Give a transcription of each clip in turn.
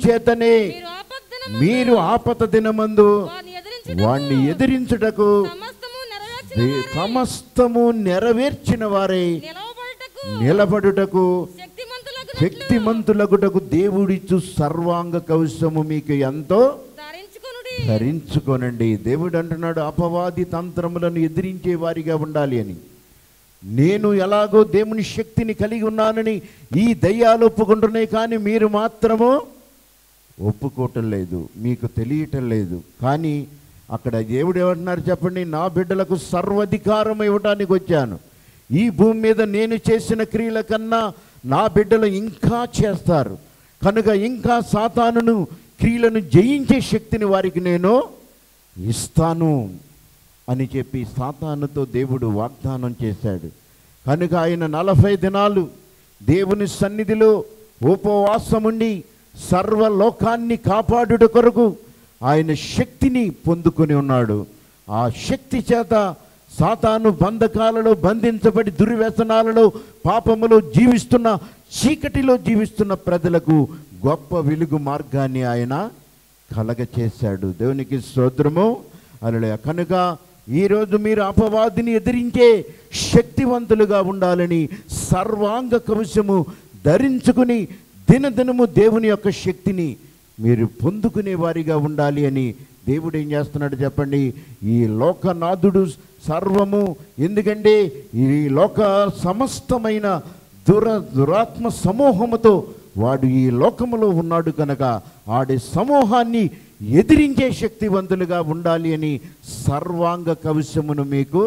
చేతనే మీరు ఆపద్దన మీరు ఆపత దినమందు వారిని ఎదిరించుటకు వాణ్ణి ఎదిరించుటకు సమస్తము నెరవేర్చిన దే- సమస్తము నెరవేర్చిన వారే నిలవబడుటకు నిలబడుటకు శక్తిమంతులకు శక్తిమంతులగుటకు దేవుడిచ్చు సర్వాంగ కవచము మీకు ఎంతో ధరించుకొనుడి ధరించుకోనండి దేవుడు అంటున్నాడు అపవాది తంత్రములను ఎదిరించే వారిగా ఉండాలి అని నేను ఎలాగో దేవుని శక్తిని కలిగి ఉన్నానని ఈ దయ్యాలు ఒప్పుకుంటున్నాయి కానీ మీరు మాత్రము ఒప్పుకోవటం లేదు మీకు తెలియటం లేదు కానీ అక్కడ దేవుడు ఏమంటున్నారు చెప్పండి నా బిడ్డలకు సర్వధికారం ఇవ్వడానికి వచ్చాను ఈ భూమి మీద నేను చేసిన క్రియల కన్నా నా బిడ్డలు ఇంకా చేస్తారు కనుక ఇంకా సాతానును క్రియలను జయించే శక్తిని వారికి నేను ఇస్తాను అని చెప్పి సాతానుతో దేవుడు వాగ్దానం చేశాడు కనుక ఆయన నలభై దినాలు దేవుని సన్నిధిలో ఉపవాసముండి సర్వలోకాన్ని కాపాడుట కొరకు ఆయన శక్తిని పొందుకొని ఉన్నాడు ఆ శక్తి చేత సాతాను బంధకాలలో బంధించబడి దుర్వ్యసనాలలో పాపములో జీవిస్తున్న చీకటిలో జీవిస్తున్న ప్రజలకు గొప్ప వెలుగు మార్గాన్ని ఆయన కలగ చేశాడు దేవునికి స్తోత్రము అలలే కనుక ఈరోజు మీరు అపవాదిని ఎదిరించే శక్తివంతులుగా ఉండాలని సర్వాంగ కవచము ధరించుకుని దినదినము దేవుని యొక్క శక్తిని మీరు పొందుకునే వారిగా ఉండాలి అని దేవుడు ఏం చేస్తున్నాడు చెప్పండి ఈ లోకనాథుడు సర్వము ఎందుకంటే ఈ లోక సమస్తమైన దుర దురాత్మ సమూహముతో వాడు ఈ లోకములో ఉన్నాడు కనుక ఆడి సమూహాన్ని ఎదిరించే శక్తివంతులుగా ఉండాలి అని సర్వాంగ కవచమును మీకు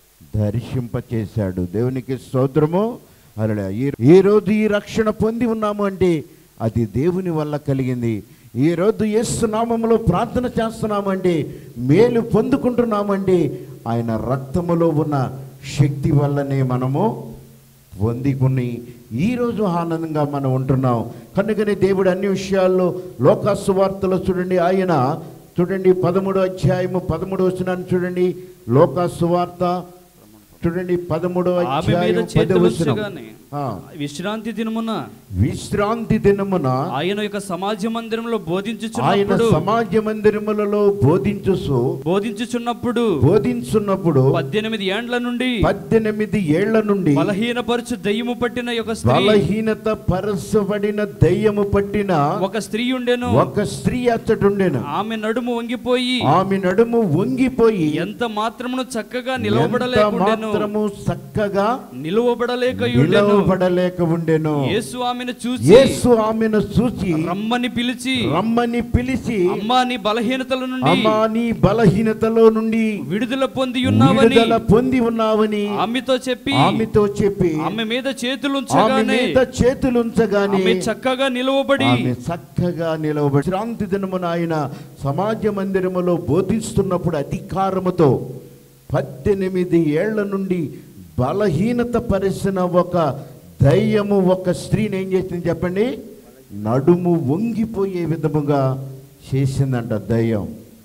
దర్శింపచేశాడు దేవునికి స్తోత్రము అలా ఈ రోజు ఈ రక్షణ పొంది ఉన్నాము అంటే అది దేవుని వల్ల కలిగింది ఈ రోజు యేసు నామములో ప్రార్థన చేస్తున్నామంటే మేలు పొందుకుంటున్నామంటే ఆయన రక్తములో ఉన్న శక్తి వల్లనే మనము పొందికుని ఈరోజు ఆనందంగా మనం ఉంటున్నాం కనుకనే దేవుడు అన్ని విషయాల్లో లోకాసు వార్తలో చూడండి ఆయన చూడండి పదమూడో అధ్యాయము పదమూడు వచనాన్ని చూడండి లోకాసు వార్త చూడండి పదమూడో ఆమె మీద అధ్యాయం పదో వచనం చేతులుంచగానే ఆ, విశ్రాంతి దినమున విశ్రాంతి దినమున ఆయన యొక్క సమాజ మందిరంలో ఆయన బోధించుచున్నప్పుడు సమాజ మందిరములలో బోధించుసు బోధించుచున్నప్పుడు బోధించున్నప్పుడు పద్దెనిమిది ఏండ్ల నుండి పద్దెనిమిది ఏళ్ల నుండి బలహీనపరచు దయ్యము పట్టిన యొక్క స్త్రీ బలహీనత పరచబడిన దయ్యము పట్టిన ఒక స్త్రీ ఉండెను ఒక స్త్రీ అచ్చటుండెను ఆమె నడుము వంగిపోయి ఆమె నడుము వంగిపోయి ఎంత మాత్రమును చక్కగా ఎంత నిలవబడలేకుండెను మాత్రము చక్కగా నిలువబడలేక నిలవబడలేక ఉండెను యేసు ఆమెను చూసి యేసు ఆమెను చూచి రమ్మని పిలిచి రమ్మని పిలిచి అమ్మా నీ బలహీనతల నుండి అమ్మా నీ బలహీనతలో నుండి విడుదల పొంది ఉన్నావని విడుదల పొంది ఉన్నావని ఆమెతో చెప్పి ఆమెతో చెప్పి ఆమె మీద ఆమె చేతులుంచగానే మీద చేతులుంచగానే ఆమె చక్కగా నిలవబడి ఆమె చక్కగా నిలవబడి శ్రాంతి దినమున ఆయన సమాజ మందిరములో బోధిస్తున్నప్పుడు అధికారముతో పద్దెనిమిది ఏళ్ల నుండి బలహీనత పరిచిన ఒక దయ్యము ఒక స్త్రీని ఏం చేసింది చెప్పండి నడుము వంగిపోయే విధముగా చేసిందంట దయ్యం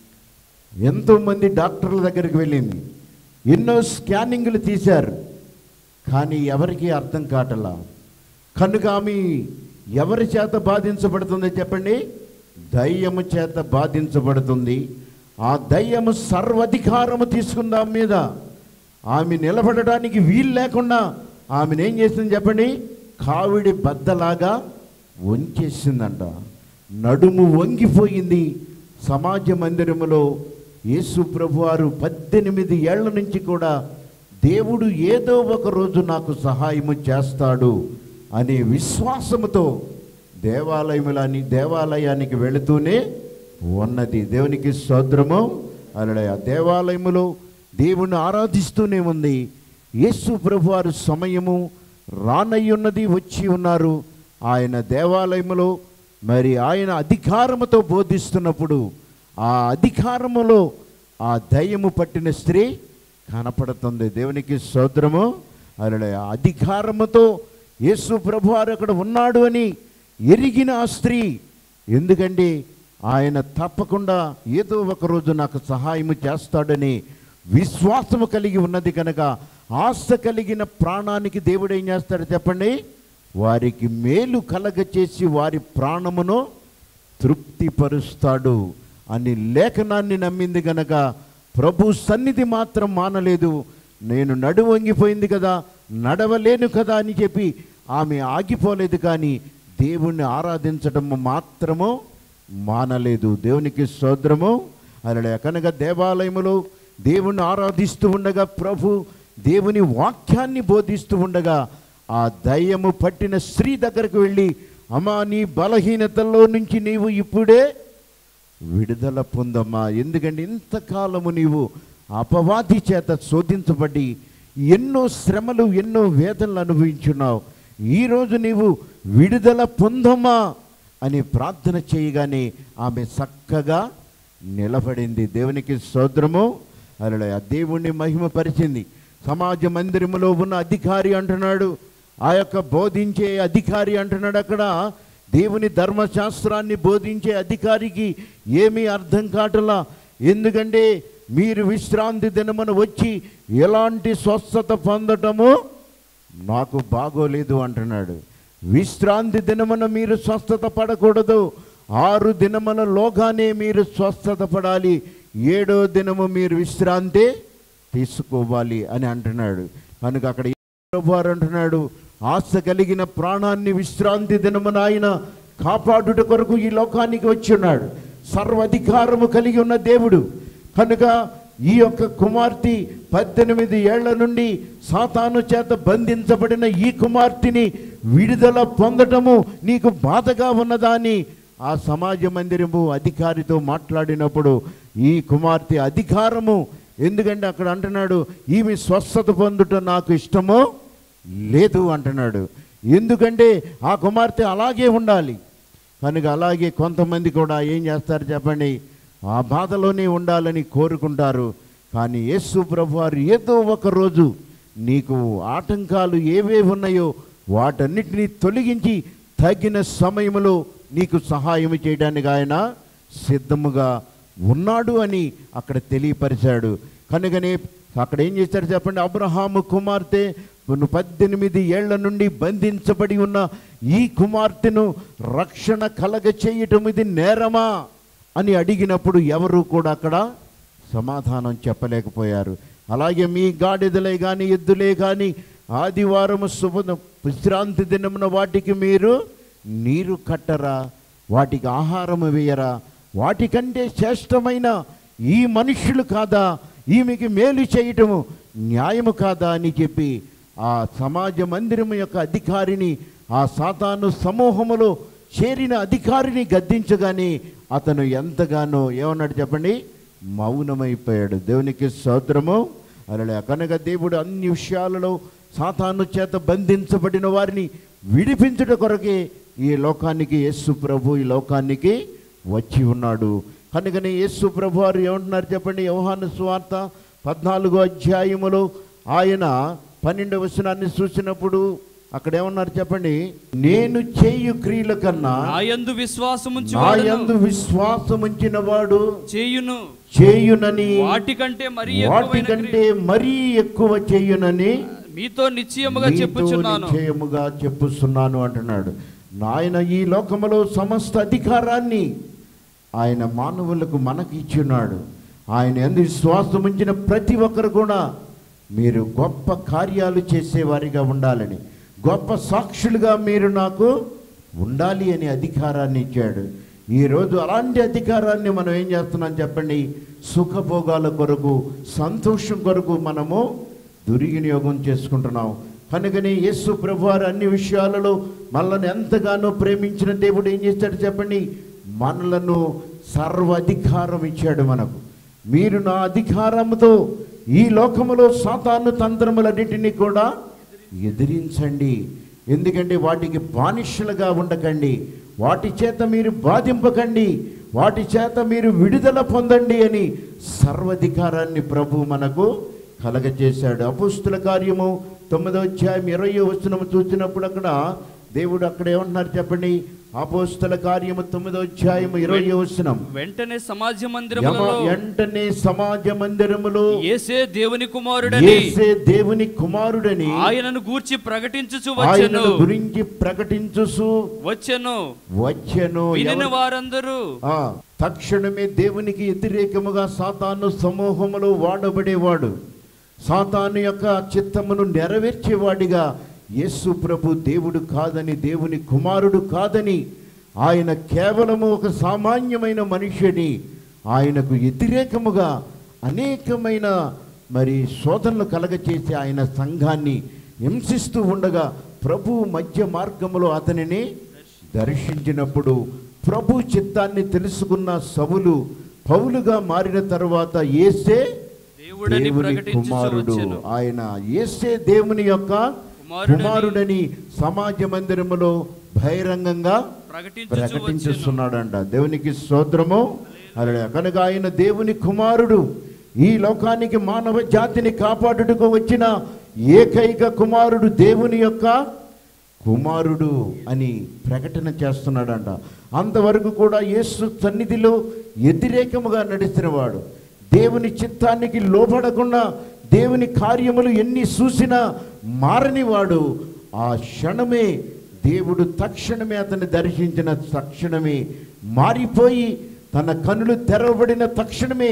ఎంతోమంది డాక్టర్ల దగ్గరికి వెళ్ళింది ఎన్నో స్కానింగ్లు తీశారు కానీ ఎవరికీ అర్థం కాటలా కనుక ఆమె ఎవరి చేత బాధించబడుతుంది చెప్పండి దయ్యము చేత బాధించబడుతుంది ఆ దయ్యము సర్వధికారము తీసుకుంది ఆమె మీద ఆమె నిలబడడానికి వీలు లేకుండా ఆమెను ఏం చేసింది చెప్పండి కావిడి బద్దలాగా వంచేసిందంట నడుము వంగిపోయింది సమాజ మందిరములో యేసు ప్రభువారు పద్దెనిమిది ఏళ్ల నుంచి కూడా దేవుడు ఏదో ఒక రోజు నాకు సహాయము చేస్తాడు అనే విశ్వాసముతో దేవాలయములని దేవాలయానికి వెళుతూనే ఉన్నది దేవునికి స్తోత్రము అలా ఆ దేవాలయములో దేవుని ఆరాధిస్తూనే ఉంది యేసు ప్రభువారు సమయము రానయ్యున్నది వచ్చి ఉన్నారు ఆయన దేవాలయములో మరి ఆయన అధికారముతో బోధిస్తున్నప్పుడు ఆ అధికారములో ఆ దయ్యము పట్టిన స్త్రీ కనపడుతుంది దేవునికి స్తోత్రము అలా ఆ అధికారముతో యేసు ప్రభువారు అక్కడ ఉన్నాడు అని ఎరిగిన ఆ స్త్రీ ఎందుకంటే ఆయన తప్పకుండా ఏదో ఒక రోజు నాకు సహాయము చేస్తాడని విశ్వాసము కలిగి ఉన్నది కనుక ఆశ కలిగిన ప్రాణానికి దేవుడు ఏం చేస్తాడు చెప్పండి వారికి మేలు కలగచేసి వారి ప్రాణమును తృప్తిపరుస్తాడు అని లేఖనాన్ని నమ్మింది గనక ప్రభు సన్నిధి మాత్రం మానలేదు నేను నడుము వంగిపోయింది కదా నడవలేను కదా అని చెప్పి ఆమె ఆగిపోలేదు కానీ దేవుణ్ణి ఆరాధించడం మాత్రము మానలేదు దేవునికి సోదరము అలా కనుక దేవాలయములో దేవుణ్ణి ఆరాధిస్తూ ఉండగా ప్రభు దేవుని వాక్యాన్ని బోధిస్తూ ఉండగా ఆ దయ్యము పట్టిన స్త్రీ దగ్గరకు వెళ్ళి అమ్మా నీ బలహీనతల్లో నుంచి నీవు ఇప్పుడే విడుదల పొందమ్మా ఎందుకంటే ఇంతకాలము నీవు అపవాది చేత శోధించబడి ఎన్నో శ్రమలు ఎన్నో వేదనలు అనుభవించున్నావు ఈరోజు నీవు విడుదల పొందమ్మా అని ప్రార్థన చేయగానే ఆమె చక్కగా నిలబడింది దేవునికి సోదరము అలా ఆ దేవుణ్ణి మహిమపరిచింది సమాజ మందిరములో ఉన్న అధికారి అంటున్నాడు ఆ యొక్క బోధించే అధికారి అంటున్నాడు అక్కడ దేవుని ధర్మశాస్త్రాన్ని బోధించే అధికారికి ఏమీ అర్థం కావట్లా ఎందుకంటే మీరు విశ్రాంతి దినమున వచ్చి ఎలాంటి స్వస్థత పొందటము నాకు బాగోలేదు అంటున్నాడు విశ్రాంతి దినమున మీరు స్వస్థత పడకూడదు ఆరు దినముల లోగానే మీరు స్వస్థత పడాలి ఏడో దినము మీరు విశ్రాంతి తీసుకోవాలి అని అంటున్నాడు కనుక అక్కడ ప్రభువారు అంటున్నాడు ఆశ కలిగిన ప్రాణాన్ని విశ్రాంతి దినమున ఆయన కాపాడుట కొరకు ఈ లోకానికి వచ్చి ఉన్నాడు సర్వాధికారము కలిగి ఉన్న దేవుడు కనుక ఈ యొక్క కుమార్తె పద్దెనిమిది ఏళ్ల నుండి సాతాను చేత బంధించబడిన ఈ కుమార్తెని విడుదల పొందటము నీకు బాధగా ఉన్నదా అని ఆ సమాజ మందిరము అధికారితో మాట్లాడినప్పుడు ఈ కుమార్తె అధికారము ఎందుకంటే అక్కడ అంటున్నాడు ఈమె స్వస్థత పొందుట నాకు ఇష్టమో లేదు అంటున్నాడు ఎందుకంటే ఆ కుమార్తె అలాగే ఉండాలి కనుక అలాగే కొంతమంది కూడా ఏం చేస్తారు చెప్పండి ఆ బాధలోనే ఉండాలని కోరుకుంటారు కానీ యేసు ప్రభు వారు ఏదో ఒక రోజు నీకు ఆటంకాలు ఏవేవి ఉన్నాయో వాటన్నిటినీ తొలగించి తగిన సమయంలో నీకు సహాయం చేయడానికి ఆయన సిద్ధముగా ఉన్నాడు అని అక్కడ తెలియపరిచాడు కనుకనే అక్కడ ఏం చేశాడు చెప్పండి అబ్రహాము కుమార్తె నువ్వు పద్దెనిమిది ఏళ్ల నుండి బంధించబడి ఉన్న ఈ కుమార్తెను రక్షణ కలగ చేయటం ఇది నేరమా అని అడిగినప్పుడు ఎవరు కూడా అక్కడ సమాధానం చెప్పలేకపోయారు అలాగే మీ గాడిదలే కానీ ఎద్దులే కానీ ఆదివారం శుభ విశ్రాంతి దినమున వాటికి మీరు నీరు కట్టరా వాటికి ఆహారము వేయరా వాటికంటే శ్రేష్టమైన ఈ మనుష్యులు కాదా ఈమెకి మేలు చేయటము న్యాయము కాదా అని చెప్పి ఆ సమాజ మందిరము యొక్క అధికారిని ఆ సాతాను సమూహములో చేరిన అధికారిని గద్దించగానే అతను ఎంతగానో ఏమన్నాడు చెప్పండి మౌనమైపోయాడు దేవునికి స్తోత్రము అలా కనుక దేవుడు అన్ని విషయాలలో సాతాను చేత బంధించబడిన వారిని విడిపించుట కొరకే ఈ లోకానికి యేసు ప్రభు ఈ లోకానికి వచ్చి ఉన్నాడు కనుకనే యేసు ప్రభు వారు ఏమంటున్నారు చెప్పండి యోహాను సువార్త పద్నాలుగో అధ్యాయములో ఆయన పన్నెండవ వచనాన్ని చూసినప్పుడు అక్కడ ఏమన్నారు చెప్పండి నేను చేయు క్రియల కన్నా నా యందు విశ్వాసముంచి నా యందు విశ్వాసముంచిన వాడు చేయును చేయునని వాటికంటే మరీ ఎక్కువైన వాటికంటే మరీ ఎక్కువ చేయునని క్రియ- మీతో నిశ్చయముగా నీతో చెప్పుచున్నాను నిశ్చయముగా చెప్పుస్తున్నాను అంటున్నాడు నాయన ఈ లోకములో సమస్త అధికారాన్ని ఆయన మానవులకు మనకి ఇచ్చున్నాడు ఆయన ఎందు విశ్వాసం ఉంచిన ప్రతి ఒక్కరు కూడా మీరు గొప్ప కార్యాలు చేసేవారిగా ఉండాలని గొప్ప సాక్షులుగా మీరు నాకు ఉండాలి అనే అధికారాన్ని ఇచ్చాడు ఈరోజు అలాంటి అధికారాన్ని మనం ఏం చేస్తున్నాం చెప్పండి సుఖభోగాల కొరకు సంతోషం కొరకు మనము దుర్వినియోగం చేసుకుంటున్నాం కనుకనే యేసు ప్రభువారు అన్ని విషయాలలో మనల్ని ఎంతగానో ప్రేమించిన దేవుడు ఏం చేస్తాడు చెప్పండి మనలను సర్వాధికారం ఇచ్చాడు మనకు మీరు నా అధికారంతో ఈ లోకములో సాతాను తంత్రములన్నింటినీ కూడా ఎదిరించండి ఎందుకంటే వాటికి బానిసలుగా ఉండకండి వాటి చేత మీరు బాధింపకండి వాటి చేత మీరు విడుదల పొందండి అని సర్వాధికారాన్ని ప్రభు మనకు కలగజేశాడు అపుస్తుల కార్యము తొమ్మిదో అధ్యాయం ఇరవై వచనము చూసినప్పుడు అక్కడ దేవుడు అక్కడ ఏమంటున్నారు చెప్పండి అపోస్తల కార్యము తొమ్మిదో అధ్యాయము ఇరవై వచనం వెంటనే సమాజ యమ- మందిరములలో వెంటనే సమాజ మందిరములో యేసే దేవుని కుమారుడని యేసే దేవుని కుమారుడని ఆయనను గూర్చి ప్రకటించుచు వచ్చెను ఆయనను గురించి ప్రకటించుసు వచ్చెను వచ్చెను వినిన ఎవరు- వారందరూ ఆ, తక్షణమే దేవునికి వ్యతిరేకముగా సాతాను సమూహములో వాడబడేవాడు సాతాను యొక్క చిత్తమును నెరవేర్చేవాడిగా యేసు ప్రభు దేవుడు కాదని దేవుని కుమారుడు కాదని ఆయన కేవలము ఒక సామాన్యమైన మనుష్యుని ఆయనకు వ్యతిరేకముగా అనేకమైన మరి శోధనలు కలగచేసి ఆయన సంఘాన్ని హింసిస్తూ ఉండగా ప్రభు మధ్య మార్గములో అతనిని దర్శించినప్పుడు ప్రభు చిత్తాన్ని తెలుసుకున్న సవులు పౌలుగా మారిన తర్వాత ఏసే దేవుడని దేవుని ప్రకటించుచు కుమారుడు వచ్చెను ఆయన ఏసే దేవుని యొక్క కుమారుడని కుమారుడని సమాజ మందిరములో బహిరంగంగా ప్రకటించుచు వచ్చెను ప్రకటించుస్తున్నాడంట దేవునికి స్తోత్రము అలా కనుక ఆయన దేవుని కుమారుడు ఈ లోకానికి మానవ జాతిని కాపాడుటకు వచ్చిన ఏకైక కుమారుడు దేవుని యొక్క కుమారుడు అని ప్రకటన చేస్తున్నాడంట అంతవరకు కూడా యేసు సన్నిధిలో వ్యతిరేకముగా నడిచినవాడు దేవుని చిత్తానికి లోబడకుండా దేవుని కార్యములు ఎన్ని చూసినా మారనివాడు ఆ క్షణమే దేవుడు తక్షణమే అతన్ని దర్శించిన తక్షణమే మారిపోయి తన కనులు తెరవబడిన తక్షణమే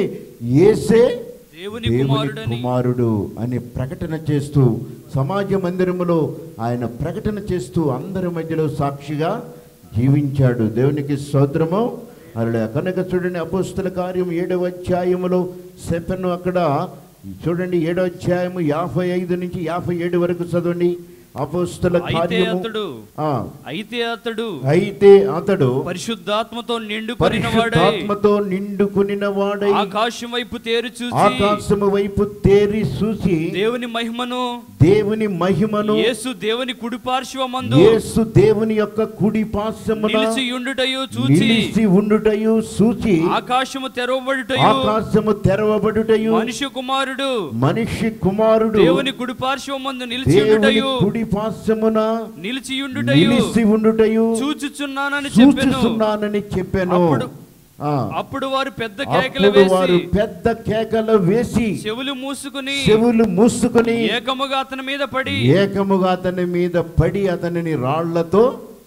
ఏసే దేవుని దేవుని కుమారుడని కుమారుడు అని ప్రకటన చేస్తూ సమాజ మందిరములో ఆయన ప్రకటన చేస్తూ అందరి మధ్యలో సాక్షిగా జీవించాడు దేవునికి స్తోత్రము అలా కనుక చూడండి అపోస్తుల కార్యం ఏడవ అధ్యాయములో సెపెన్ అక్కడ చూడండి ఏడవ అధ్యాయము యాభై ఐదు నుంచి యాభై ఏడు వరకు చదవండి అపోస్తుల అయితే కార్యము అతడు ఆ, అయితే అతడు అయితే అతడు పరిశుద్ధాత్మతో నిండుకొనిన వాడై పరిశుద్ధాత్మతో నిండుకునిన వాడై ఆకాశం వైపు తేరు చూసి ఆకాశము వైపు తేరి చూసి దేవుని మహిమను దేవుని మహిమను యేసు దేవుని కుడి పార్శ్వమందు యేసు దేవుని యొక్క కుడి పాశమున నిలిచి ఉండుటయు చూచి నిలిచి ఉండుటయు చూచి ఆకాశము తెరవబడుటయు ఆకాశము తెరవబడుటయు మనుష్య కుమారుడు మనిషి కుమారుడు దేవుని కుడి పార్శ్వమందు నిలిచి దేవుని ఉండుటయు కుడి పాశమున నిలిచి ఉండుటయు నిలిచి ఉండుటయు చూచుచున్నానని చెప్పెను చూచుచున్నానని చెప్పాను అప్పుడు- ఆ, అప్పుడు వారు పెద్ద కేకలు అప్పుడు వారు వేసి పెద్ద కేకలు వేసి చెవులు మూసుకుని చెవులు మూసుకొని ఏకముగా అతని మీద పడి ఏకముగా అతని మీద పడి అతనిని రాళ్లతో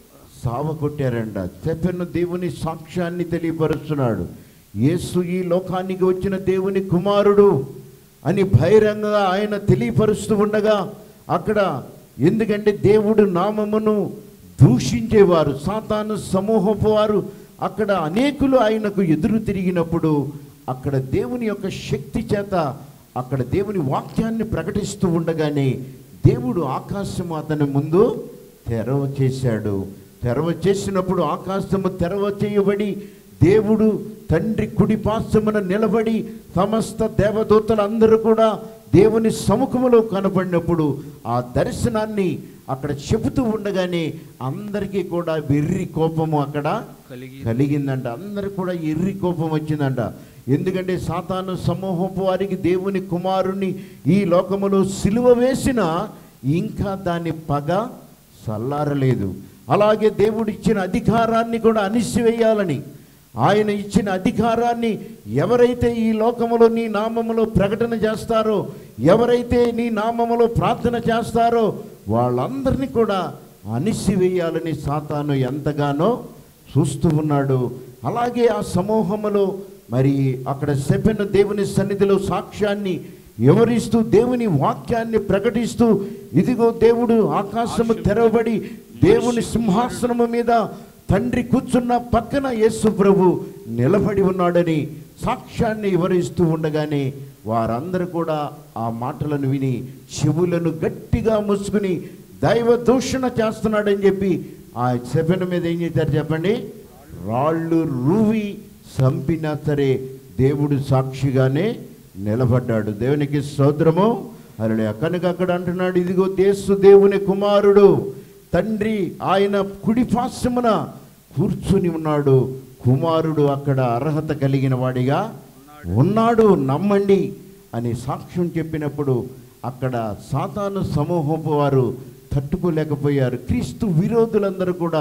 సావకొట్టారంట చెప్పిన దేవుని సాక్ష్యాన్ని తెలియపరుస్తున్నాడు యేసు ఈ లోకానికి వచ్చిన దేవుని కుమారుడు అని బహిరంగంగా ఆయన తెలియపరుస్తూ ఉండగా అక్కడ ఎందుకంటే దేవుడు నామమును దూషించేవారు సాతాను సమూహపు వారు అక్కడ అనేకులు ఆయనకు ఎదురు తిరిగినప్పుడు అక్కడ దేవుని యొక్క శక్తి చేత అక్కడ దేవుని వాక్యాన్ని ప్రకటిస్తూ ఉండగానే దేవుడు ఆకాశము అతని ముందు తెరవ చేశాడు తెరవ చేసినప్పుడు ఆకాశము తెరవ చేయబడి దేవుడు తండ్రి కుడి పాశమున నిలబడి సమస్త దేవదూతలందరూ కూడా దేవుని సముఖములో కనబడినప్పుడు ఆ దర్శనాన్ని అక్కడ చెబుతూ ఉండగానే అందరికీ కూడా వెర్రి కోపము అక్కడ కలిగి కలిగిందంట అందరు కూడా ఎర్రి కోపం వచ్చిందంట ఎందుకంటే సాతాను సమూహపు వారికి దేవుని కుమారుని ఈ లోకములో సిలువ వేసిన ఇంకా దాని పగ చల్లారలేదు అలాగే దేవుడు ఇచ్చిన అధికారాన్ని కూడా అణిసివేయాలని ఆయన ఇచ్చిన అధికారాన్ని ఎవరైతే ఈ లోకములో నీ నామములో ప్రకటన చేస్తారో ఎవరైతే నీ నామములో ప్రార్థన చేస్తారో వాళ్ళందరినీ కూడా అణిసివేయాలని సాతాను ఎంతగానో చూస్తూ ఉన్నాడు అలాగే ఆ సమూహములో మరి అక్కడ చెప్పిన దేవుని సన్నిధిలో సాక్ష్యాన్ని వివరిస్తూ దేవుని వాక్యాన్ని ప్రకటిస్తూ ఇదిగో దేవుడు ఆకాశము తెరవబడి దేవుని సింహాసనము మీద తండ్రి కూర్చున్న పక్కన యేసు ప్రభు నిలబడి ఉన్నాడని సాక్ష్యాన్ని వివరిస్తూ ఉండగానే వారందరూ కూడా ఆ మాటలను విని చెవులను గట్టిగా మూసుకుని దైవ దూషణ చేస్తున్నాడని చెప్పి ఆ చెప్పిన మీద ఏం చేశారు చెప్పండి రాళ్ళు రూవి చంపినా సరే దేవుడు సాక్షిగానే నిలబడ్డాడు దేవునికి స్తోత్రము అలా కనుక అక్కడ అంటున్నాడు ఇదిగో దేశు దేవుని కుమారుడు తండ్రి ఆయన కుడి పాశ్రమున కూర్చుని ఉన్నాడు కుమారుడు అక్కడ అర్హత కలిగిన వాడిగా ఉన్నాడు నమ్మండి అని సాక్ష్యం చెప్పినప్పుడు అక్కడ సాతాను సమూహపు వారు తట్టుకోలేకపోయారు క్రీస్తు విరోధులందరూ కూడా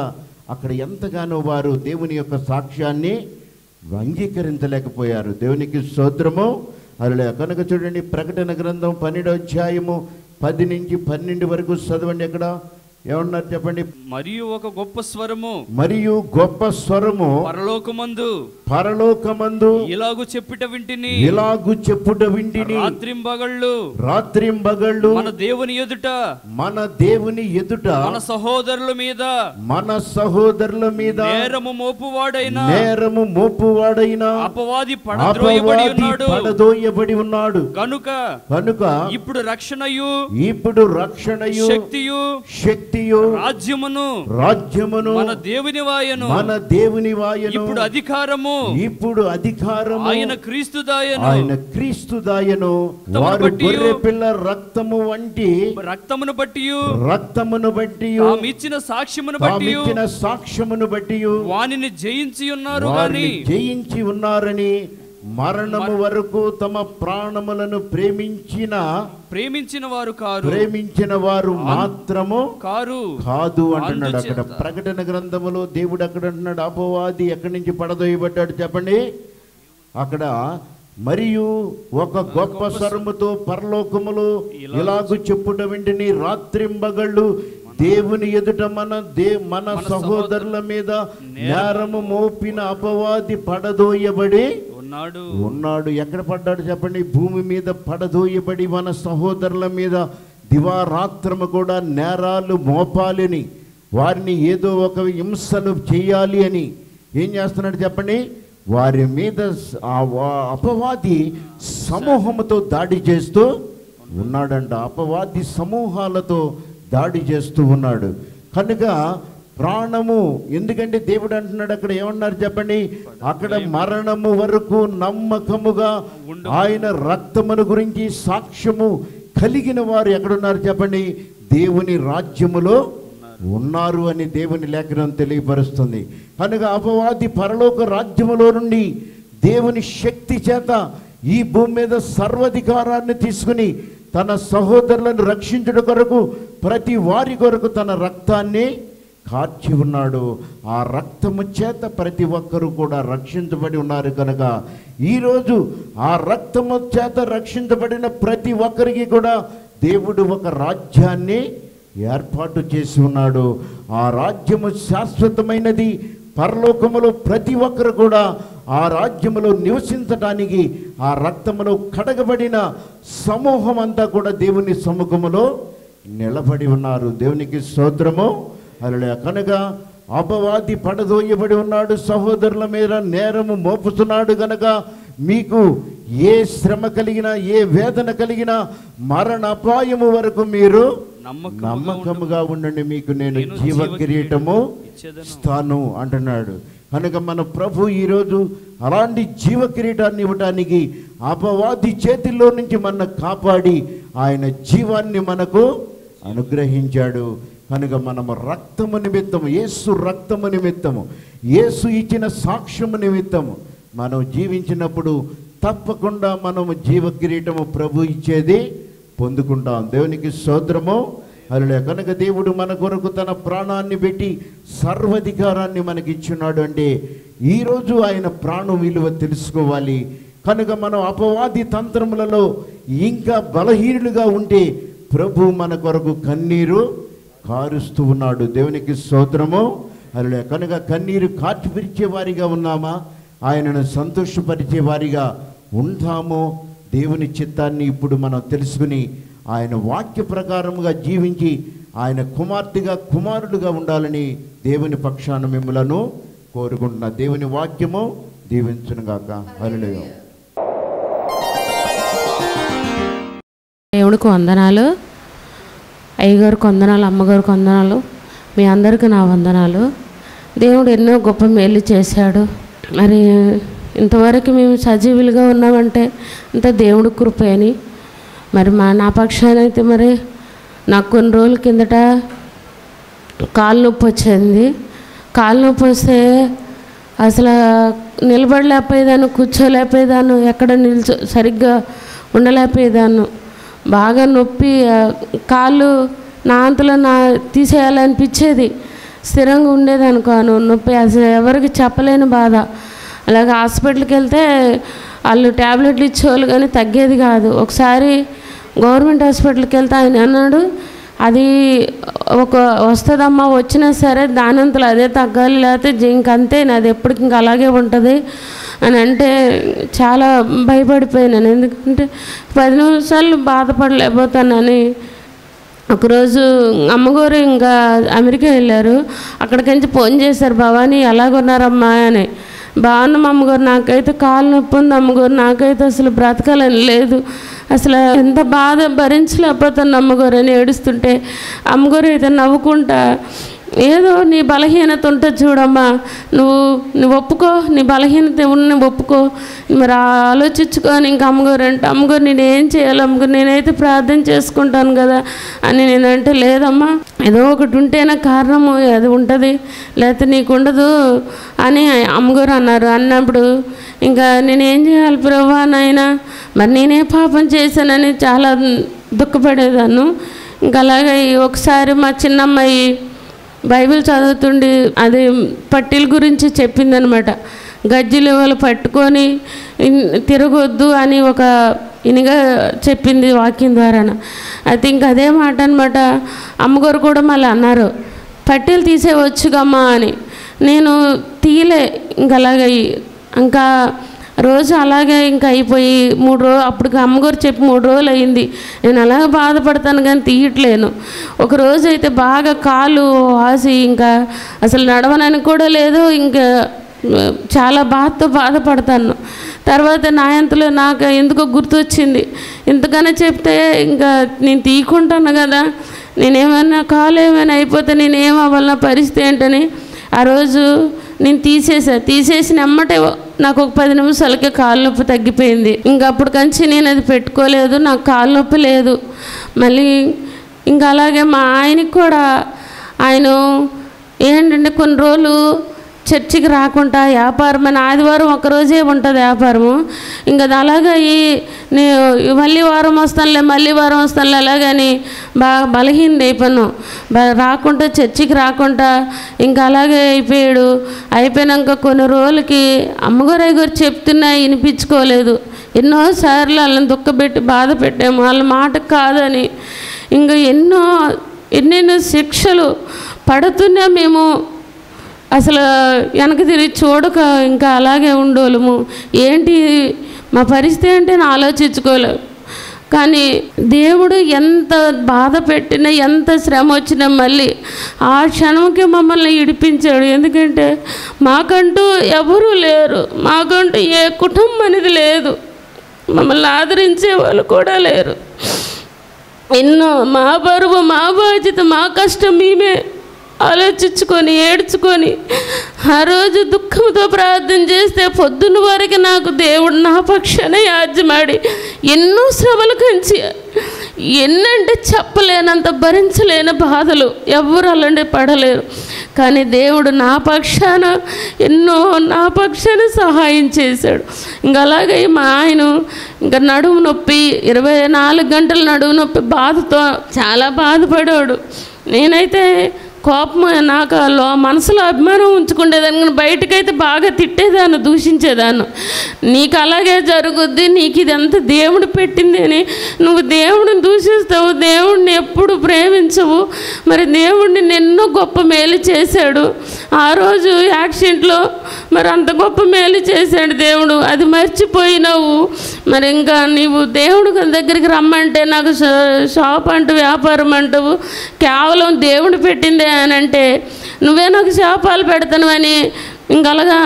అక్కడ ఎంతగానో వారు దేవుని యొక్క సాక్ష్యాన్ని అంగీకరించలేకపోయారు దేవునికి స్తోత్రము అలా కనుక చూడండి ప్రకటన గ్రంథం పన్నెండో అధ్యాయము పది నుంచి పన్నెండు వరకు చదవండి ఎక్కడ ఏమన్నారు చెప్పండి మరియు ఒక గొప్ప స్వరము మరియు గొప్ప స్వరము పరలోకమందు పరలోకమందు ఇలాగు చెప్పుట వింటిని ఇలాగు చెప్పుట వింటిని రాత్రింబగళ్ళు రాత్రింబగళ్ళు మన దేవుని ఎదుట మన దేవుని ఎదుట మన సహోదరుల మీద మన సహోదరుల మీద నేరము మోపువాడైన నేరము మోపువాడైన అపవాది పడద్రోయబడి అపవాది ఉన్నాడు పడదోయబడి ఉన్నాడు కనుక కనుక ఇప్పుడు రక్షణయు ఇప్పుడు రక్షణయు శక్తియు శక్తియు రాజ్యమును రాజ్యమును మన దేవుని వాయను మన దేవుని వాయను ఇప్పుడు అధికారము ఇప్పుడు అధికారము ఆయన క్రీస్తు దాయను ఆయన క్రీస్తు దాయను రక్తమును వారు బట్టియు, గొర్రె పిల్ల రక్తము వంటి రక్తమును బట్టి రక్తమును బట్టి తామిచ్చిన సాక్ష్యమును బట్టి తామిచ్చిన సాక్ష్యమును బట్టి వానిని జయించి ఉన్నారు వారిని గాని జయించి ఉన్నారని మరణము వరకు తమ ప్రాణములను ప్రేమించిన ప్రేమించిన వారు కారు ప్రేమించిన వారు మాత్రము కారు కాదు అంటున్నాడు అక్కడ అందుచేత. ప్రకటన గ్రంథములో దేవుడు అక్కడ అంటున్నాడు అపవాది ఎక్కడి నుంచి పడదోయబడ్డాడు చెప్పండి అక్కడ మరియు ఒక గొప్ప స్వరముతో పరలోకములు ఇలాగు చెప్పుట వెంటనే రాత్రింబగళ్ళు దేవుని ఎదుట మన దే మన సహోదరుల మీద నేరము మోపిన అపవాది పడదోయబడి ఉన్నాడు ఉన్నాడు ఎక్కడ పడ్డాడు చెప్పండి భూమి మీద పడదోయబడి మన సహోదరుల మీద దివారాత్రము కూడా నేరాలు మోపాలని వారిని ఏదో ఒక హింసలు చేయాలి అని ఏం చేస్తున్నాడు చెప్పండి వారి మీద స- ఆ వా- అపవాది సమూహముతో దాడి చేస్తూ ఉన్నాడంట అపవాది సమూహాలతో దాడి చేస్తూ ఉన్నాడు కనుక ప్రాణము ఎందుకంటే దేవుడు అంటున్నాడు అక్కడ ఏమన్నారు చెప్పండి అక్కడ మరణము వరకు నమ్మకముగా ఆయన రక్తమును గురించి సాక్ష్యము కలిగిన వారు ఎక్కడున్నారు చెప్పండి దేవుని రాజ్యములో ఉన్నారు అని దేవుని లేఖనం తెలియపరుస్తుంది కనుక అపవాది పరలోక రాజ్యములో నుండి దేవుని శక్తి చేత ఈ భూమి మీద సర్వాధికారాన్ని తీసుకుని తన సహోదరులను రక్షించడం కొరకు ప్రతి వారి కొరకు తన రక్తాన్ని కార్చి ఉన్నాడు ఆ రక్తము చేత ప్రతి ఒక్కరూ కూడా రక్షించబడి ఉన్నారు కనుక ఈరోజు ఆ రక్తము చేత రక్షించబడిన ప్రతి ఒక్కరికి కూడా దేవుడు ఒక రాజ్యాన్ని ఏర్పాటు చేసి ఉన్నాడు ఆ రాజ్యము శాశ్వతమైనది పరలోకములో ప్రతి ఒక్కరు కూడా ఆ రాజ్యములో నివసించడానికి ఆ రక్తములో కడగబడిన సమూహం అంతా కూడా దేవుని సముఖములో నిలబడి ఉన్నారు దేవునికి స్తోత్రము అలా కనుక అపవాది పడదోయబడి ఉన్నాడు సహోదరుల మీద నేరము మోపుతున్నాడు గనక మీకు ఏ శ్రమ కలిగినా ఏ వేదన కలిగినా మరణ అపాయము వరకు మీరు నమ్మకముగా నమ్మకముగా ఉండండి మీకు నేను నేను జీవ జీవ కిరీటము ఇచ్చేదను. ఇస్తాను అంటున్నాడు కనుక మన ప్రభు ఈరోజు అలాంటి జీవ కిరీటాన్ని ఇవ్వటానికి అపవాది చేతిలో నుంచి మన కాపాడి ఆయన జీవాన్ని మనకు అనుగ్రహించాడు కనుక మనము రక్తము నిమిత్తము యేసు రక్తము నిమిత్తము యేసు ఇచ్చిన సాక్ష్యము నిమిత్తము మనం జీవించినప్పుడు తప్పకుండా మనము జీవ కిరీటము ప్రభు ఇచ్చేది పొందుకుంటాం దేవునికి స్తోత్రము అలా కనుక దేవుడు మన కొరకు తన ప్రాణాన్ని పెట్టి సర్వధికారాన్ని మనకి ఇచ్చున్నాడు అంటే ఈరోజు ఆయన ప్రాణం విలువ తెలుసుకోవాలి కనుక మనం అపవాది తంత్రములలో ఇంకా బలహీనులుగా ఉంటే ప్రభు మన కొరకు కన్నీరు కారుస్తూ ఉన్నాడు దేవునికి స్తోత్రము అలా కనుక కన్నీరు కార్చి పిరిచే వారిగా ఉన్నామా ఆయనను సంతోషపరిచే వారిగా ఉంటామో దేవుని చిత్తాన్ని ఇప్పుడు మనం తెలుసుకుని ఆయన వాక్య ప్రకారముగా జీవించి ఆయన కుమార్తెగా కుమారుడుగా ఉండాలని దేవుని పక్షాన మిమ్మలను కోరుకుంటున్నా దేవుని వాక్యము దీవించునుగాక హల్లెలూయా దేవుడికి వందనాలు అయ్యగారికి వందనాలు అమ్మగారికి వందనాలు మీ అందరికీ నా వందనాలు దేవుడు ఎన్నో గొప్ప మేలు చేశాడు మరి ఇంతవరకు మేము సజీవులుగా ఉన్నామంటే ఇంత దేవుడి కృప అని మరి మా నా పక్షాన అయితే మరి నాకు కొన్ని రోజుల కిందట కాలు నొప్పి వచ్చింది కాలు నొప్పి వస్తే అసలు నిలబడలేకపోయేదాన్ని కూర్చోలేకపోయేదాన్ని ఎక్కడ నిల్చో సరిగ్గా ఉండలేకపోయేదాన్ని బాగా నొప్పి ఆ, కాళ్ళు నా అంతలో నా తీసేయాలనిపించేది స్థిరంగా ఉండేదనుకోను నొప్పి అసలు ఎవరికి చెప్పలేని బాధ అలాగే హాస్పిటల్కి వెళ్తే వాళ్ళు ట్యాబ్లెట్లు ఇచ్చేవాళ్ళు కానీ తగ్గేది కాదు ఒకసారి గవర్నమెంట్ హాస్పిటల్కి వెళ్తే ఆయన అన్నాడు అది ఒక వస్తుందమ్మా వచ్చినా సరే దానంతలో అదే తగ్గాలి లేకపోతే జీ- ఇంకంతే అది ఎప్పటికి ఇంకా అలాగే ఉంటుంది అని అంటే చాలా భయపడిపోయినాను ఎందుకంటే పది నిమిషాలు బాధపడలేకపోతానని ఒకరోజు అమ్మగారు ఇంకా అమెరికా వెళ్ళారు అక్కడికించి ఫోన్ చేశారు భవానీ ఎలాగున్నారమ్మా అని బాగున్నాం అమ్మగారు నాకైతే కాలు నొప్పి ఉంది అమ్మగారు నాకైతే అసలు బ్రతకాలని లేదు అసలు ఎంత బాధ భరించలేకపోతాను అమ్మగారు అని ఏడుస్తుంటే అమ్మగారు అయితే నవ్వుకుంటా ఏదో నీ బలహీనత ఉంటుంది చూడమ్మా నువ్వు నువ్వు ఒప్పుకో నీ బలహీనత ఉన్న నువ్వు ఒప్పుకో మరి ఆలోచించుకొని ఇంకా అమ్మగారు అంటే అమ్మగారు నేను ఏం చేయాలి అమ్మగారు నేనైతే ప్రార్థన చేసుకుంటాను కదా అని నేనంటే లేదమ్మా ఏదో ఒకటి ఉంటేనే కారణము అది ఉంటుంది లేకపోతే నీకు ఉండదు అని అమ్మగారు అన్నారు అన్నప్పుడు ఇంకా నేనేం చేయాలి ప్రభా నాయన మరి నేనే పాపం చేశానని చాలా దుఃఖపడేదాన్ని ఇంకా అలాగే ఒకసారి మా చిన్నమ్మాయి బైబిల్ చదువుతుండి అది పట్టీల గురించి చెప్పిందనమాట గజ్జలు వాళ్ళు పట్టుకొని ఇన్- తిరగొద్దు అని ఒక ఇనిగా చెప్పింది వాక్యం ద్వారాన అయితే ఇంక అదే మాట అనమాట అమ్మగారు కూడా మళ్ళీ అన్నారు పట్టీలు తీసేవచ్చుగమ్మా అని నేను తీయలే ఇంక అలాగే ఇంకా రోజు అలాగే ఇంకా అయిపోయి మూడు రోజు అప్పటికి అమ్మగారు చెప్పి మూడు రోజులు అయింది నేను అలాగే బాధపడతాను కానీ తీయట్లేను ఒక రోజు అయితే బాగా కాలు వాసి ఇంకా అసలు నడవనని కూడా లేదు ఇంకా చాలా బాధతో బాధపడతాను తర్వాత నా అంతలో నాకు ఎందుకో గుర్తొచ్చింది ఇంతకన్నా చెప్తే ఇంకా నేను తీయకుంటాను కదా నేనేమైనా కాలు ఏమైనా అయిపోతే నేనేం అవ్వాలి నా పరిస్థితి ఏంటని ఆ రోజు నేను తీసేసా తీసేసిన ఎమ్మటే నాకు ఒక పది నిమిషాలకే కాలు నొప్పి తగ్గిపోయింది ఇంకా అప్పుడు కంచి నేను అది పెట్టుకోలేదు నాకు కాలు నొప్పి లేదు మళ్ళీ ఇంకా అలాగే మా ఆయనకి కూడా ఆయన ఏంటంటే కొన్ని రోజులు చర్చికి రాకుండా వ్యాపారం అని ఆదివారం ఒకరోజే ఉంటుంది వ్యాపారము ఇంకా అది అలాగా ఈ నేను మళ్ళీ వారం వస్తానులే మళ్ళీ వారం వస్తానులే అలాగని బాగా బలహీన అయిపోయాను బ- రాకుండా చర్చికి రాకుండా ఇంకా అలాగే అయిపోయాడు అయిపోయినాక కొన్ని రోజులకి అమ్మగారు అయ్యగారు చెప్తున్నా వినిపించుకోలేదు ఎన్నోసార్లు వాళ్ళని దుఃఖపెట్టి బాధ పెట్టాము వాళ్ళ మాట కాదని ఇంకా ఎన్నో ఎన్నెన్నో శిక్షలు పడుతున్నా మేము అసలు వెనక తిరిగి చూడక ఇంకా అలాగే ఉండోలము ఏంటి మా పరిస్థితి ఏంటి అని ఆలోచించుకోలేము కానీ దేవుడు ఎంత బాధ పెట్టినా ఎంత శ్రమ వచ్చినా మళ్ళీ ఆ క్షణంకి మమ్మల్ని ఇడిపించాడు ఎందుకంటే మాకంటూ ఎవరూ లేరు మాకంటూ ఏ కుటుంబం అనేది లేదు మమ్మల్ని ఆదరించే వాళ్ళు కూడా లేరు ఎన్నో మా బరువు మా బాధ్యత మా కష్టం మేమే ఆలోచించుకొని ఏడ్చుకొని ఆ రోజు దుఃఖంతో ప్రార్థన చేస్తే పొద్దున్న వరకు నాకు దేవుడు నా పక్షాన యాజ్యమాడి ఎన్నో శ్రమలు కంచి ఎన్నంటే చెప్పలేనంత భరించలేని బాధలు ఎవరు అలాంటి పడలేరు కానీ దేవుడు నా పక్షాన ఎన్నో నా పక్షాన సహాయం చేశాడు ఇంకా అలాగే మా ఆయన ఇంకా నడుము నొప్పి ఇరవై నాలుగు గంటల నడుము నొప్పి బాధతో చాలా బాధపడాడు నేనైతే కోపం నాకు ఆ లో మనసులో అభిమానం ఉంచుకునేదాన్ని కానీ బయటకైతే బాగా తిట్టేదాన్ని దూషించేదాన్ని నీకు అలాగే జరుగుద్ది నీకు ఇదంతా దేవుడు పెట్టింది అని నువ్వు దేవుడిని దూషిస్తావు దేవుడిని ఎప్పుడు ప్రేమించవు మరి దేవుడిని ఎన్నో గొప్ప మేలు చేశాడు ఆ రోజు యాక్సిడెంట్లో మరి అంత గొప్ప మేలు చేశాడు దేవుడు అది మర్చిపోయినావు మరి ఇంకా నీవు దేవుడు దగ్గరికి రమ్మంటే నాకు షా- షాప్ అంటూ వ్యాపారం అంటావు కేవలం దేవుడు పెట్టిందే అని అంటే నువ్వే నాకు శాపాలు పెడతాను ఇంక అలాగా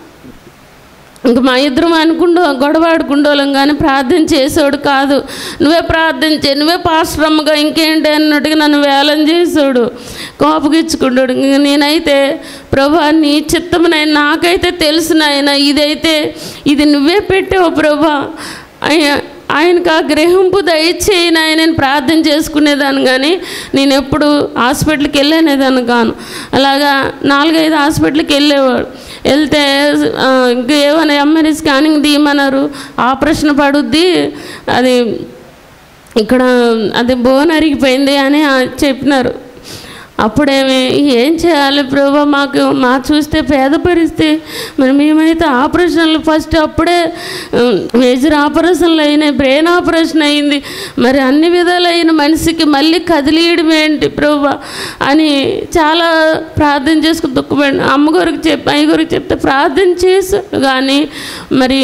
ఇంక మా ఇద్దరం అనుకుంటూ గొడవ ఆడుకుంటోళ్ళం కానీ ప్రార్థన చేసేవాడు కాదు నువ్వే ప్రార్థన చే నువ్వే పాశ్రమగా ఇంకేంటి అన్నట్టుగా నన్ను వేలం చేసాడు కోపగిచ్చుకుంటాడు ఇంక నేనైతే ప్రభా నీ చిత్తమునైనా నాకైతే తెలుసు నాయన ఇదైతే ఇది నువ్వే పెట్టావు ప్రభా అయ్యా ఆయనకు ఆ గ్రహింపు దయచేయి నాయనని ప్రార్థన చేసుకునేదాన్ని కానీ నేను ఎప్పుడు హాస్పిటల్కి వెళ్ళేదాన్ని కాను అలాగా నాలుగైదు హాస్పిటల్కి వెళ్ళేవాడు వెళ్తే ఆ, ఇంకా ఏమైనా ఎంఆర్ఐ స్కానింగ్ తీయమన్నారు ఆపరేషన్ పడుద్ది అది ఇక్కడ అది బోన్ అరిగిపోయింది అని ఆ చెప్పినారు అప్పుడేమి ఏం చేయాలి ప్రభు మాకు మా చూస్తే పేద పరిస్థితి మరి మేమైతే ఆపరేషన్లు ఫస్ట్ అప్పుడే ఉమ్, మేజర్ ఆపరేషన్లు అయినాయి బ్రెయిన్ ఆపరేషన్ అయింది మరి అన్ని విధాలైన మనిషికి మళ్ళీ కదిలియడం ఏంటి ప్రభు అని చాలా ప్రార్థన చేసుకుని దుఃఖపడి అమ్మగారికి చెప్పి అయ్యగారికి చెప్తే ప్రార్థన చేసి కానీ మరి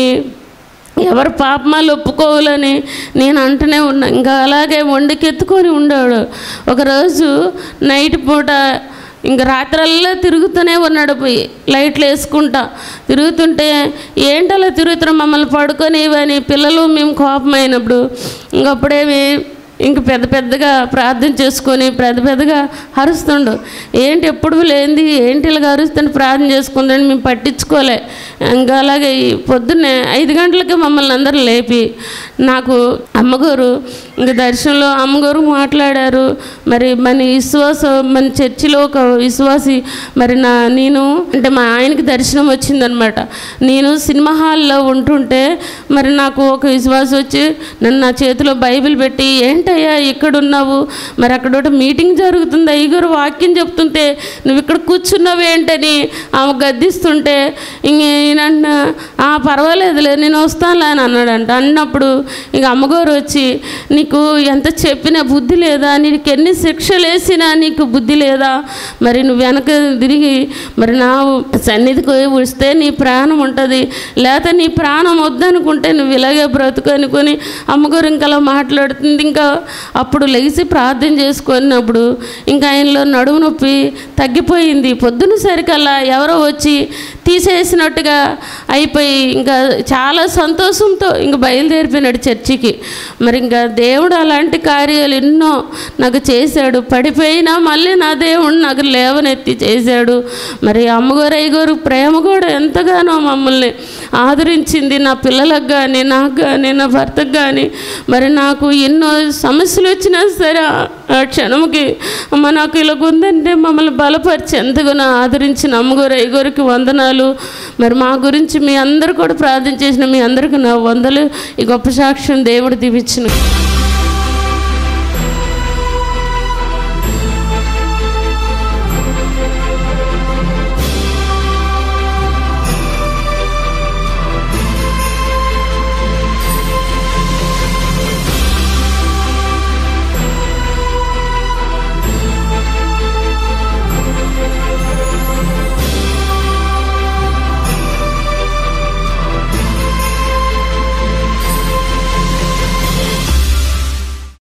ఎవరు పాపమాలు ఒప్పుకోవాలని నేను అంటూనే ఉన్నా ఇంకా అలాగే వండికెత్తుకొని ఉండాడు ఒకరోజు నైట్ పూట ఇంక రాత్రల్లా తిరుగుతూనే ఉన్నాడు పోయి లైట్లు వేసుకుంటా తిరుగుతుంటే ఏంటలా తిరుగుతున్నాం మమ్మల్ని పడుకొని అని పిల్లలు మేము కోపమైనప్పుడు ఇంకప్పుడేమి ఇంక పెద్ద పెద్దగా ప్రార్థన చేసుకొని పెద్ద పెద్దగా అరుస్తుండు ఏంటి ఎప్పుడు లేనిది ఏంటి ఇలాగ అరుస్తుంటే ప్రార్థన చేసుకుందని మేము పట్టించుకోలే ఇంకా అలాగే ఈ పొద్దున్నే ఐదు గంటలకి మమ్మల్ని అందరూ లేపి నాకు అమ్మగారు ఇంక దర్శనంలో అమ్మగారు మాట్లాడారు మరి మన విశ్వాస మన చర్చిలో ఒక విశ్వాసి మరి నా నేను అంటే మా ఆయనకి దర్శనం వచ్చిందనమాట నేను సినిమా హాల్లో ఉంటుంటే మరి నాకు ఒక విశ్వాసం వచ్చి నన్ను నా చేతిలో బైబిల్ పెట్టి ఏంటయ్యా ఇక్కడ ఉన్నావు మరి అక్కడ ఒకటి మీటింగ్ జరుగుతుంది అయ్యగారు వాక్యం చెప్తుంటే నువ్వు ఇక్కడ కూర్చున్నావు ఏంటని ఆమె గద్దిస్తుంటే ఇంక ఈయన అన్న, "ఆ, పర్వాలేదులే నేను వస్తానులే అని అన్నాడంట అన్నప్పుడు ఇంక అమ్మగారు వచ్చి నీకు ఎంత చెప్పినా బుద్ధి లేదా నీకు ఎన్ని శిక్షలు వేసినా నీకు బుద్ధి లేదా మరి నువ్వు వెనక తిరిగి మరి నా సన్నిధికి వస్తే నీ ప్రాణం ఉంటుంది లేకపోతే నీ ప్రాణం వద్దనుకుంటే నువ్వు ఇలాగే బ్రతుకు అనుకొని అమ్మగారు ఇంకా అలా మాట్లాడుతుంది ఇంకా అప్పుడు లెగిసి ప్రార్థన చేసుకున్నప్పుడు ఇంకా ఆయనలో నడుము నొప్పి తగ్గిపోయింది పొద్దున సరికల్లా ఎవరో వచ్చి తీసేసినట్టుగా అయిపోయి ఇంకా చాలా సంతోషంతో ఇంకా బయలుదేరిపోయినాడు చర్చికి మరి ఇంకా దేవుడు అలాంటి కార్యాలు ఎన్నో నాకు చేశాడు పడిపోయినా మళ్ళీ నా దేవుడు నాకు లేవనెత్తి చేశాడు మరి అమ్మగారు అయ్యగారు ప్రేమ కూడా ఎంతగానో మమ్మల్ని ఆదరించింది నా పిల్లలకు కానీ నాకు కానీ నా భర్తకు కానీ మరి నాకు ఎన్నో సమస్యలు వచ్చినా సరే ఆ- ఆ క్షణంకి అమ్మ నాకు ఇలాగ ఉందంటే మమ్మల్ని బలపరిచి ఎంతగానో ఆదరించిన అమ్మగారు అయ్యగారికి వందనాలు మరి మా గురించి మీ అందరు కూడా ప్రార్థన చేసిన మీ అందరికీ నా వందలు ఈ గొప్ప సాక్ష్యం దేవుడు దీవించిన